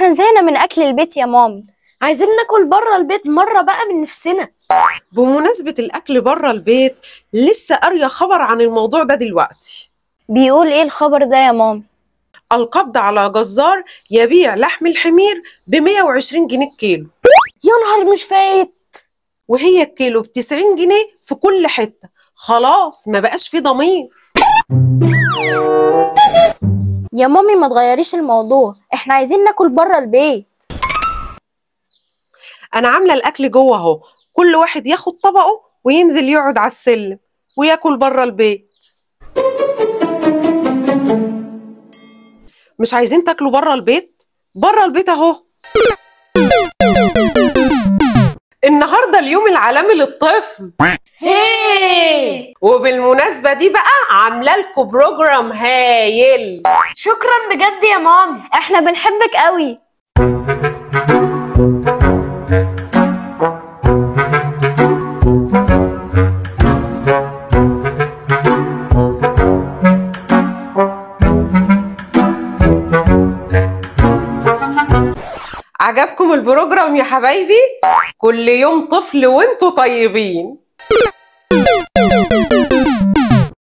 احنا زهقنا من اكل البيت يا مامي عايزين ناكل بره البيت مرة بقى من نفسنا بمناسبة الأكل بره البيت لسه قارية خبر عن الموضوع ده دلوقتي بيقول ايه الخبر ده يا مامي القبض على جزار يبيع لحم الحمير ب 120 جنيه الكيلو يا نهار مش فايت وهي الكيلو ب 90 جنيه في كل حتة خلاص ما بقاش في ضمير يا مامي ما تغيريش الموضوع احنا عايزين ناكل بره البيت أنا عاملة الأكل جوه أهو كل واحد ياخد طبقه وينزل يقعد على السلم وياكل بره البيت مش عايزين تاكلوا بره البيت بره البيت اهو النهارده اليوم العالمي للطفل هي وبالمناسبه دي بقى عامله لكم بروجرام هايل شكرا بجد يا مامي احنا بنحبك قوي عجبكم البروجرام يا حبايبي كل يوم طفل وانتوا طيبين